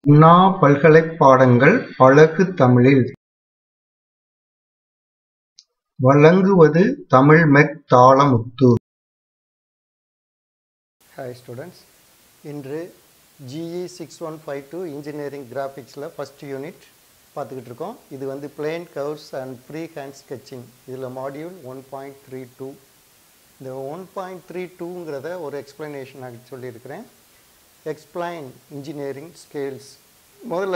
அண்ணா பல்கலைப் பாடங்கள் அழகு தமிழில் வழங்குவது தமிழ்மெக் தாளமுத்து ஹாய் ஸ்டூடெண்ட்ஸ் இன்று GE six one five two engineering கிராஃபிக்ஸில் ஃபஸ்ட் யூனிட் பார்த்துக்கிட்டு இருக்கோம் இது வந்து plane curves and free hand sketching இதில் module one point three two இந்த ஒன் பாயிண்ட் த்ரீ டூங்கிறத ஒரு எக்ஸ்ப்ளனேஷனாக சொல்லியிருக்கிறேன் எக்ஸ்பிளைன் இன்ஜினியரிங் ஸ்கேல்ஸ் முதல்ல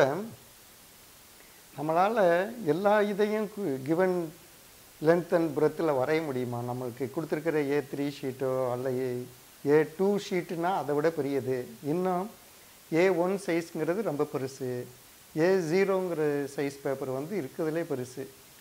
நம்மளால் எல்லா இதையும் கிவன் லென்த் அண்ட் பிரெத்தில் வரைய முடியுமா நம்மளுக்கு கொடுத்துருக்கிற ஏ த்ரீ ஷீட்டோ அல்ல ஏ ஏ டூ ஷீட்டுனா அதை விட பெரியது இன்னும் ஏ ஒன் சைஸ்ங்கிறது ரொம்ப பெருசு ஏ ஜீரோங்கிற சைஸ் பேப்பர் வந்து இருக்கிறதுலே பெருசு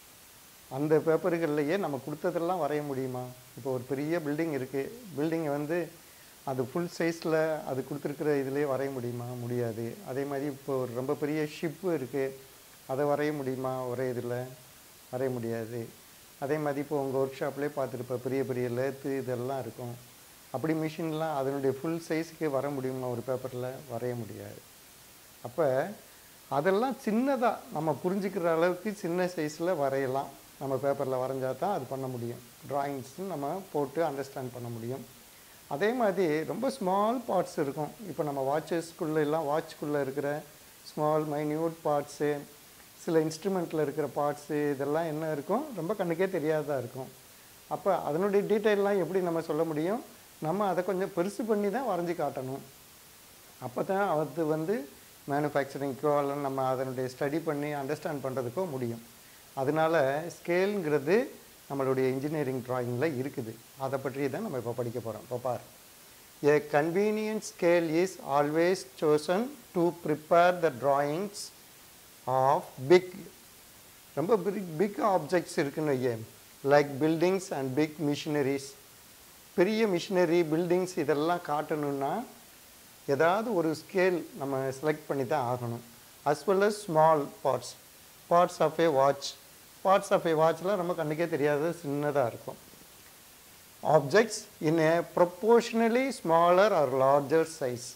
அந்த பேப்பர்கள்லையே நம்ம கொடுத்ததெல்லாம் வரைய முடியுமா இப்போ ஒரு பெரிய பில்டிங் இருக்குது பில்டிங்கை வந்து அது ஃபுல் சைஸில் அது கொடுத்துருக்குற இதுலேயே வரைய முடியுமா முடியாது அதே மாதிரி இப்போ ஒரு ரொம்ப பெரிய ஷிப்பு இருக்குது அதை வரைய முடியுமா ஒரே இதில் வரைய முடியாது அதே மாதிரி இப்போ உங்கள் ஒர்க் ஷாப்லேயே பார்த்துருப்ப பெரிய பெரிய லேத்து இதெல்லாம் இருக்கும் அப்படி மிஷின்லாம் அதனுடைய ஃபுல் சைஸுக்கு வர முடியுமா ஒரு பேப்பரில் வரைய முடியாது அப்போ அதெல்லாம் சின்னதாக நம்ம புரிஞ்சுக்கிற அளவுக்கு சின்ன சைஸில் வரையலாம் நம்ம பேப்பரில் வரைஞ்சா தான் அது பண்ண முடியும் ட்ராயிங்ஸ்னு நம்ம போட்டு அண்டர்ஸ்டாண்ட் பண்ண முடியும் அதே மாதிரி ரொம்ப ஸ்மால் பார்ட்ஸ் இருக்கும் இப்போ நம்ம வாட்சஸ்குள்ளே எல்லாம் வாட்ச்குள்ளே இருக்கிற ஸ்மால் மைன்யூட் பார்ட்ஸு சில இன்ஸ்ட்ருமெண்ட்டில் இருக்கிற பார்ட்ஸு இதெல்லாம் என்ன இருக்கும் ரொம்ப கண்ணுக்கே தெரியாததாக இருக்கும் அப்போ அதனுடைய டீட்டெயிலெலாம் எப்படி நம்ம சொல்ல முடியும் நம்ம அதை கொஞ்சம் பெருசு பண்ணி தான் வரைஞ்சி காட்டணும் அப்போ தான் அது வந்து மேனுஃபேக்சரிங்க்கோ அல்ல நம்ம அதனுடைய ஸ்டடி பண்ணி அண்டர்ஸ்டாண்ட் பண்ணுறதுக்கோ முடியும் அதனால் ஸ்கேலுங்கிறது நம்மளுடைய இன்ஜினியரிங் ட்ராயிங்கில் இருக்குது அதை பற்றி தான் நம்ம இப்போ படிக்க போகிறோம் இப்போ for a convenient scale is always chosen to prepare the drawings of big ரொம்ப பிக் பிக் ஆப்ஜெக்ட்ஸ் இருக்குன்னு வையே like buildings and big machineries பெரிய மிஷினரி பில்டிங்ஸ் இதெல்லாம் காட்டணுன்னா ஏதாவது ஒரு ஸ்கேல் நம்ம செலக்ட் பண்ணி தான் ஆகணும் as well as small parts parts of a watch parts of a வாட்ச்லாம் ரொம்ப கண்ணுக்கே தெரியாத சின்னதாக இருக்கும் objects in a proportionally smaller or larger size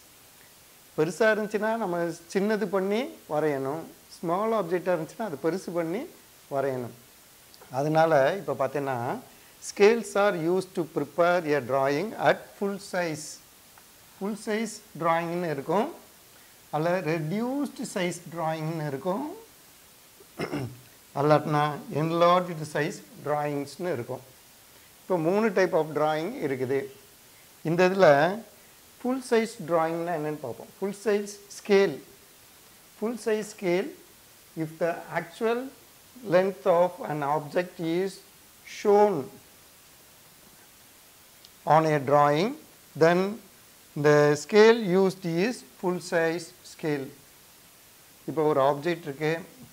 பெருசாக இருந்துச்சுன்னா நம்ம சின்னது பண்ணி வரையணும் ஸ்மால் ஆப்ஜெக்டாக இருந்துச்சுன்னா அது பெருசு பண்ணி வரையணும் அதனால் இப்போ பார்த்தீங்கன்னா scales are used to prepare a drawing at full size full size ட்ராயிங்னு இருக்கும் அல்ல ரெடியூஸ்டு சைஸ் ட்ராயிங்னு இருக்கும் அல்லாட்டினா என்லார்ஜ்டு சைஸ் ட்ராயிங்ஸ்னு இருக்கும் இப்போ மூணு டைப் ஆஃப் ட்ராயிங் இருக்குது இந்த இதில் ஃபுல் சைஸ் ட்ராயிங்னா என்னென்னு பார்ப்போம் full size scale full size scale if the actual length of an object is shown on a drawing then the scale used is full size scale இப்போ ஒரு object இருக்கு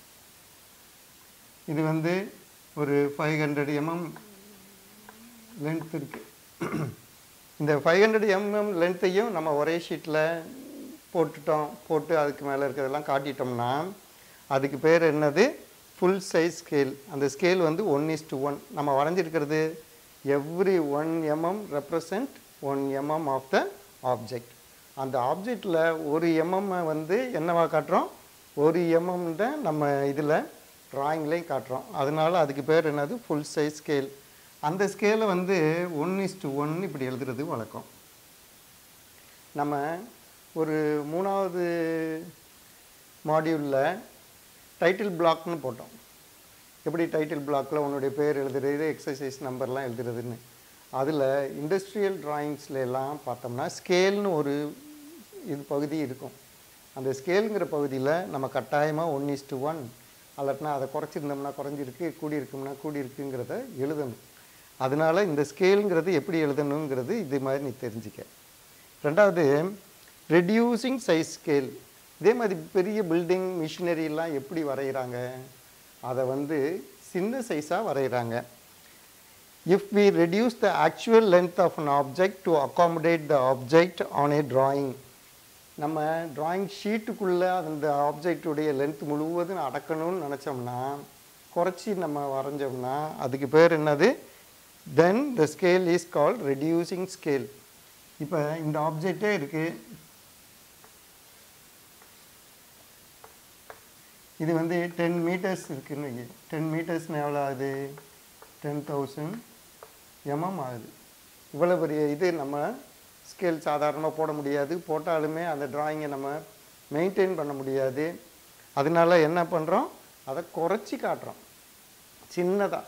இது வந்து ஒரு ஃபைவ் ஹண்ட்ரட் எம்எம் லென்த் இருக்கு இந்த five hundred MM லென்த்தையும் நம்ம ஒரே ஷீட்டில் போட்டுட்டோம் போட்டு அதுக்கு மேலே இருக்கிறதெல்லாம் காட்டிட்டோம்னா அதுக்கு பேர் என்னது ஃபுல் சைஸ் ஸ்கேல் அந்த ஸ்கேல் வந்து ஒன் இஸ் டு ஒன் நம்ம வரைஞ்சிருக்கிறது every one mm represent one mm of the object அந்த ஆப்ஜெக்டில் ஒரு எம்எம் வந்து என்னவா காட்டுறோம் ஒரு எம்எம் தான் நம்ம இதில் ட்ராயிங்லேயும் காட்டுறோம் அதனால அதுக்கு பேர் என்னது ஃபுல் சைஸ் ஸ்கேல் அந்த ஸ்கேலை வந்து ஒன் இஸ் டு ஒன் இப்படி எழுதுறது வழக்கம் நம்ம ஒரு மூணாவது மாடியூலில் டைட்டில் பிளாக்னு போட்டோம் எப்படி டைட்டில் பிளாக்கில் உன்னுடைய பேர் எழுதுறது எக்ஸசைஸ் நம்பர்லாம் எழுதுறதுன்னு அதில் இண்டஸ்ட்ரியல் ட்ராயிங்ஸில் எல்லாம் பார்த்தோம்னா ஸ்கேல்னு ஒரு இது பகுதி இருக்கும் அந்த ஸ்கேலுங்கிற பகுதியில் நம்ம கட்டாயமாக ஒன் இஸ் டு ஒன் அல்லாட்டினா அதை குறைச்சிருந்தோம்னா குறைஞ்சிருக்கு கூடியிருக்கும்னா கூடியிருக்குங்கிறத எழுதணும் அதனால் இந்த ஸ்கேலுங்கிறது எப்படி எழுதணுங்கிறது இது மாதிரி நீ தெரிஞ்சிக்க ரெண்டாவது ரெடியூசிங் சைஸ் ஸ்கேல் இதே மாதிரி பெரிய பில்டிங் மிஷினரிலாம் எப்படி வரைகிறாங்க அதை வந்து சின்ன சைஸாக வரைகிறாங்க if we reduce the actual length of an object to accommodate the object on a drawing நம்ம ட்ராயிங் ஷீட்டுக்குள்ளே அந்த ஆப்ஜெக்டுடைய லென்த் முழுவதும் அடக்கணும்னு நினச்சோம்னா குறைச்சி நம்ம வரைஞ்சோம்னா அதுக்கு பேர் என்னது then the scale is called reducing scale இப்போ இந்த ஆப்ஜெக்டே இருக்குது இது வந்து டென் மீட்டர்ஸ் இருக்குன்னு டென் மீட்டர்ஸ்னு எவ்வளோ ஆகுது டென் தௌசண்ட் எம்எம் ஆகுது இவ்வளோ பெரிய இது நம்ம ஸ்கேல் சாதாரணமாக போட முடியாது போட்டாலுமே அந்த டிராயிங்கை நம்ம மெயின்டைன் பண்ண முடியாது அதனால என்ன பண்ணுறோம் அதை குறைச்சி காட்டுறோம் சின்னதாக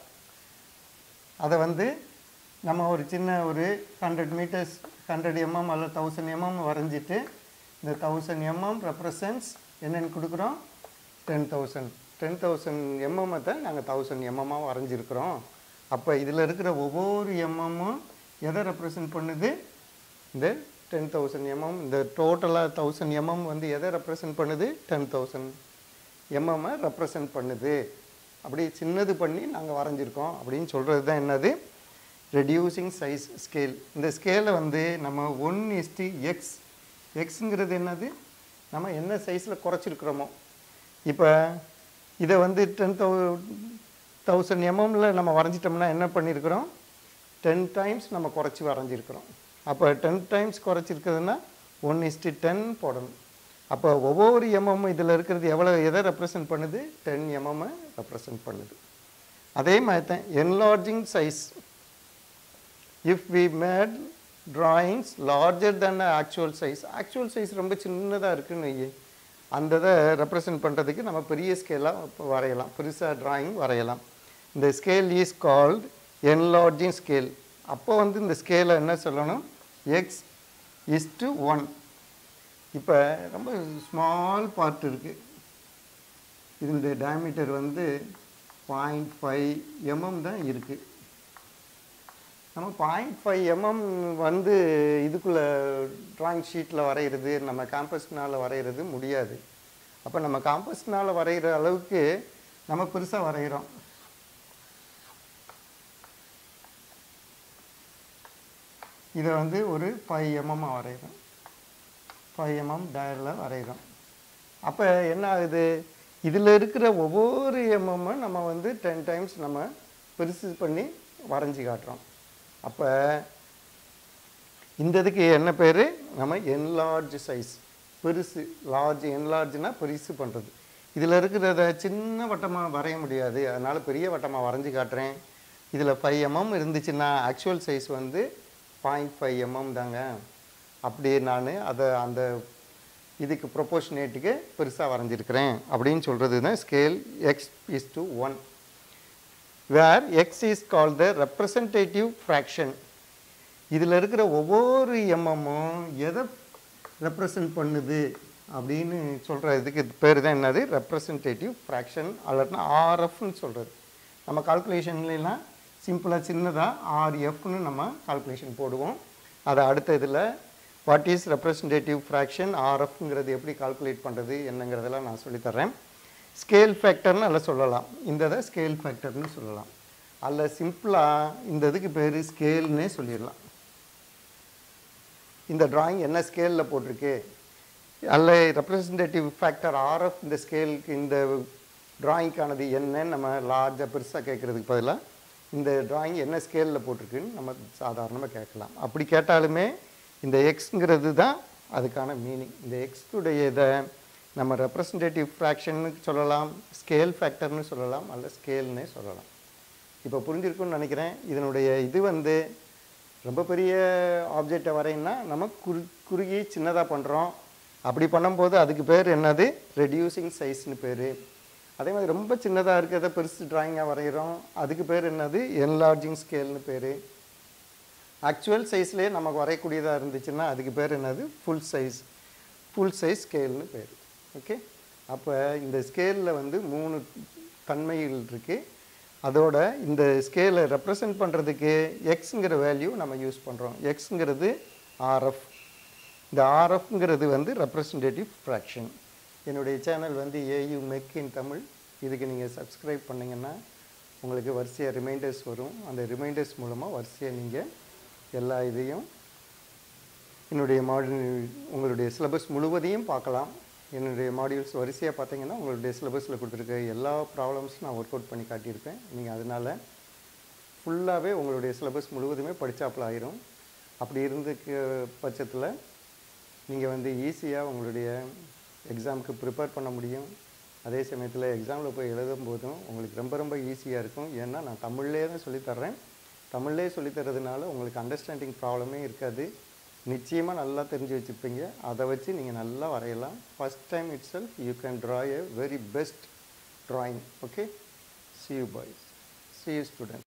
அதை வந்து நம்ம ஒரு சின்ன ஒரு ஹண்ட்ரட் மீட்டர்ஸ் ஹண்ட்ரட் எம்எம் அல்ல தௌசண்ட் எம்எம் வரைஞ்சிட்டு இந்த தௌசண்ட் எம்எம் ரெப்ரசன்ஸ் என்னென்னு கொடுக்குறோம் டென் தௌசண்ட் டென் தௌசண்ட் எம்எம்மை தான் நாங்கள் தௌசண்ட் எம்எம்மாக வரைஞ்சிருக்கிறோம் அப்போ இதில் இருக்கிற ஒவ்வொரு எம்எம்மும் எதை ரெப்ரசன்ட் பண்ணுது இந்த டென் தௌசண்ட் எம்எம் இந்த டோட்டலாக தௌசண்ட் எம்எம் வந்து எதை ரெப்ரசன்ட் பண்ணுது டென் தௌசண்ட் எம்எம்மை ரெப்ரசன்ட் பண்ணுது அப்படி சின்னது பண்ணி நாங்கள் வரைஞ்சிருக்கோம் அப்படின்னு சொல்கிறது தான் என்னது ரெடியூசிங் சைஸ் ஸ்கேல் இந்த ஸ்கேலை வந்து நம்ம ஒன் இஸ்டி எக்ஸ் எக்ஸுங்கிறது என்னது நம்ம என்ன சைஸில் குறைச்சிருக்கிறோமோ இப்போ இதை வந்து டென் தௌ தௌசண்ட் எம்எம்மில் நம்ம வரைஞ்சிட்டோம்னா என்ன பண்ணியிருக்கிறோம் டென் டைம்ஸ் நம்ம குறைச்சி வரைஞ்சிருக்கிறோம் அப்போ டென் டைம்ஸ் குறைச்சிருக்கிறதுனா ஒன் இஸ்டி டென் போடணும் அப்போ ஒவ்வொரு எம்எம் இதில் இருக்கிறது எவ்வளோ எதை ரெப்ரசன்ட் பண்ணுது டென் எம்எம்மை ரெப்ரசன்ட் பண்ணுது அதே மாதிரி தான் enlarging size if we made drawings larger than the actual size actual size ரொம்ப சின்னதாக இருக்குன்னு வையே அந்த இதை ரெப்ரசன்ட் பண்ணுறதுக்கு நம்ம பெரிய ஸ்கேலாக வரையலாம் பெருசாக drawing வரையலாம் இந்த scale is called enlarging scale அப்போ வந்து இந்த ஸ்கேலை என்ன சொல்லணும் எக்ஸ் இஸ் டு ஒன் இப்போ ரொம்ப ஸ்மால் பார்ட் இருக்குது இதனுடைய டயமீட்டர் வந்து பாயிண்ட் ஃபைவ் எம்எம் தான் இருக்குது நம்ம பாயிண்ட் ஃபைவ் எம்எம் வந்து இதுக்குள்ளே ட்ராயிங் ஷீட்டில் வரைகிறது நம்ம காம்பஸ்னால் வரைகிறது முடியாது அப்போ நம்ம காம்பஸ்னால் வரைகிற அளவுக்கு நம்ம பெருசாக வரைகிறோம் இதை வந்து ஒரு ஃபைவ் எம்எம்மாக வரைகிறோம் ஃபைவ் எம்எம் டயரில் வரைகிறோம் அப்போ என்ன ஆகுது இதில் இருக்கிற ஒவ்வொரு எம்எம்மும் நம்ம வந்து டென் டைம்ஸ் நம்ம பெருசு பண்ணி வரைஞ்சி காட்டுறோம் அப்போ இந்த இதுக்கு என்ன பேர் நம்ம என்லார்ஜ் சைஸ் பெருசு லார்ஜ் என்லார்ஜ்னா பெருசு பண்ணுறது இதில் இருக்கிறத சின்ன வட்டமாக வரைய முடியாது அதனால் பெரிய வட்டமாக வரைஞ்சி காட்டுறேன் இதில் ஃபைவ் எம்எம் இருந்துச்சுன்னா ஆக்சுவல் சைஸ் வந்து பாயிண்ட் ஃபைவ் எம்எம் தாங்க அப்படி நான் அதை அந்த இதுக்கு ப்ரொபோஷனேட்டுக்கு பெருசாக வரைஞ்சிருக்கிறேன் அப்படின்னு சொல்கிறது தான் scale X is to one where X is call the representative fraction இதில் இருக்கிற ஒவ்வொரு எம்எம்மும் எதை ரெப்ரசன்ட் பண்ணுது அப்படின்னு சொல்கிற இதுக்கு பேர் தான் என்னது ரெப்ரசன்டேட்டிவ் ஃப்ராக்ஷன் அல்லட்னா ஆர்எஃப்னு சொல்கிறது நம்ம கால்குலேஷன்லாம் சிம்பிளாக சின்னதாக ஆர்எஃப்னு நம்ம கால்குலேஷன் போடுவோம் அதை அடுத்த இதில் வாட் இஸ் ரெப்ரசன்டேட்டிவ் ஃப்ராக்ஷன் ஆர்எஃப்ங்கிறது எப்படி கால்குலேட் பண்ணுறது என்னங்கிறதெல்லாம் நான் சொல்லித்தர்றேன் ஸ்கேல் ஃபேக்டர்னு அல்ல சொல்லலாம் இந்த இதை ஸ்கேல் ஃபேக்டர்னு சொல்லலாம் அல்ல சிம்பிளாக இந்த இதுக்கு பேர் ஸ்கேல்னே சொல்லிடலாம் இந்த டிராயிங் என்ன ஸ்கேலில் போட்டிருக்கு அல்ல ரெப்ரசன்டேட்டிவ் ஃபேக்டர் ஆர்எஃப் இந்த ஸ்கேலுக்கு இந்த டிராயிங்க்கானது என்னன்னு நம்ம லார்ஜாக பெருசாக கேட்குறதுக்கு பதிலாக இந்த டிராயிங் என்ன ஸ்கேலில் போட்டிருக்குன்னு நம்ம சாதாரணமாக கேட்கலாம் அப்படி கேட்டாலுமே இந்த எக்ஸுங்கிறது தான் அதுக்கான மீனிங் இந்த எக்ஸுடைய இதை நம்ம ரெப்ரசன்டேட்டிவ் ஃப்ராக்ஷன்னு சொல்லலாம் ஸ்கேல் ஃபேக்டர்னு சொல்லலாம் அல்ல ஸ்கேல்னே சொல்லலாம் இப்போ புரிஞ்சிருக்குன்னு நினைக்கிறேன் இதனுடைய இது வந்து ரொம்ப பெரிய ஆப்ஜெக்டை வரையினா நம்ம குறு குறுகி சின்னதாக பண்ணுறோம் அப்படி பண்ணும்போது அதுக்கு பேர் என்னது ரெடியூசிங் சைஸ்னு பேர் அதே மாதிரி ரொம்ப சின்னதாக இருக்கிறத பெருசு டிராயிங்காக வரைகிறோம் அதுக்கு பேர் என்னது என்லார்ஜிங் ஸ்கேல்னு பேர் ஆக்சுவல் சைஸ்லேயே நமக்கு வரையக்கூடியதாக இருந்துச்சுன்னா அதுக்கு பேர் என்னது ஃபுல் சைஸ் ஃபுல் சைஸ் ஸ்கேல்னு பேர் ஓகே அப்போ இந்த ஸ்கேலில் வந்து மூணு தன்மைகள் இருக்குது அதோட இந்த ஸ்கேலை ரெப்ரசன்ட் பண்ணுறதுக்கு எக்ஸுங்கிற வேல்யூ நம்ம யூஸ் பண்ணுறோம் எக்ஸுங்கிறது ஆர்எஃப் இந்த ஆர்எஃப்ங்கிறது வந்து ரெப்ரசன்டேட்டிவ் ஃப்ராக்ஷன் என்னுடைய சேனல் வந்து ஏயு மெக் இன் தமிழ் இதுக்கு நீங்கள் சப்ஸ்கிரைப் பண்ணிங்கன்னா உங்களுக்கு வரிசையாக ரிமைண்டர்ஸ் வரும் அந்த ரிமைண்டர்ஸ் மூலமாக வரிசையாக நீங்கள் எல்லா இதையும் என்னுடைய மாடியூல் உங்களுடைய சிலபஸ் முழுவதையும் பார்க்கலாம் என்னுடைய மாடியூல்ஸ் வரிசையாக பார்த்தீங்கன்னா உங்களுடைய சிலபஸில் கொடுத்துருக்க எல்லா ப்ராப்ளம்ஸும் நான் ஒர்க் அவுட் பண்ணி காட்டியிருப்பேன் நீங்கள் அதனால் ஃபுல்லாகவே உங்களுடைய சிலபஸ் முழுவதுமே படித்தாப்புல ஆயிரும் அப்படி இருந்துக்க பட்சத்தில் நீங்கள் வந்து ஈஸியாக உங்களுடைய எக்ஸாமுக்கு ப்ரிப்பேர் பண்ண முடியும் அதே சமயத்தில் எக்ஸாமில் போய் எழுதும் போதும் உங்களுக்கு ரொம்ப ரொம்ப ஈஸியாக இருக்கும் ஏன்னா நான் தமிழ்லேயே தான் சொல்லித்தர்றேன் தமிழ்லேயே சொல்லித்தரதுனால உங்களுக்கு அண்டர்ஸ்டாண்டிங் ப்ராப்ளமே இருக்காது நிச்சயமாக நல்லா தெரிஞ்சு வச்சுருப்பீங்க அதை வச்சு நீங்கள் நல்லா வரையலாம் first time itself you can draw a very best drawing okay see you boys see you students